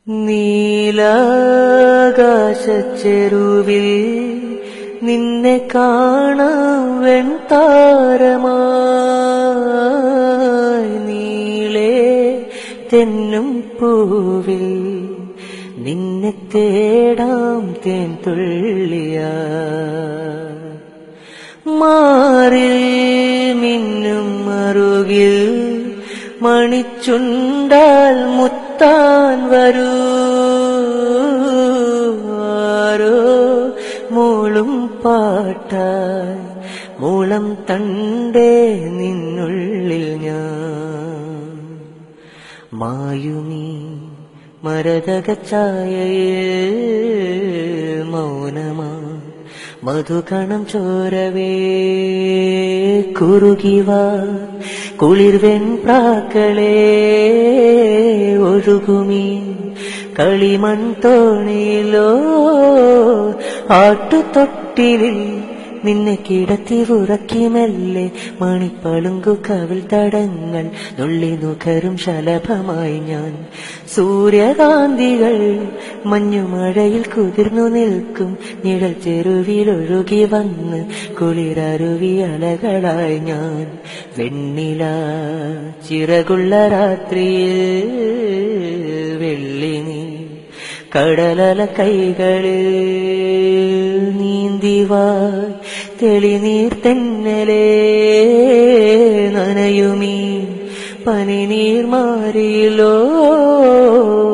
നീലാകാശച്ചെരുവിൽ നിന്നെ കാണാം വെൺതാരമായി നീളേ തെന്നും പൂവിൽ നിന്നെ തേടാം തേൻ തുള്ളിയ മാറിൽ മിന്നും മറുകിൽ മണിച്ചുണ്ടാൽ മുത്താൻ വരൂ ആരോ മൂളും പാട്ടായി മൂളം തണ്ടേ നിന്നുള്ളിൽ ഞാൻ മായുമീ മരതകച്ചായയിൽ മൗനമാ മധുകണം ചോരവേ കുറുകിവ കുളിർവെൺ പ്രാക്കളെ ഒഴുകുമീ കളിമൺ തോണിയിലോ ആട്ടുതൊട്ടിലിൽ നിന്നെ കിടത്തി ഉറക്കി മെല്ലെ മണിപ്പളുങ്കു കവിൾ തടങ്ങൾ നുള്ളി നുകരും ശലഭമായി ഞാൻ സൂര്യകാന്തികൾ മഞ്ഞുമഴയിൽ കുതിർന്നു നിൽക്കും നിഴൽ ചെരുവിലൊഴുകി വന്ന് കുളിരരുവി അലകളായി ഞാൻ വെണ്ണില ചിറകുള്ള രാത്രിയിൽ വെള്ളി നീ കടലല കൈകളിൽ നീന്തിവായ് തെളിനീർ തെന്നലേ നനയുമീ പനിനീർ മാറിയിലോ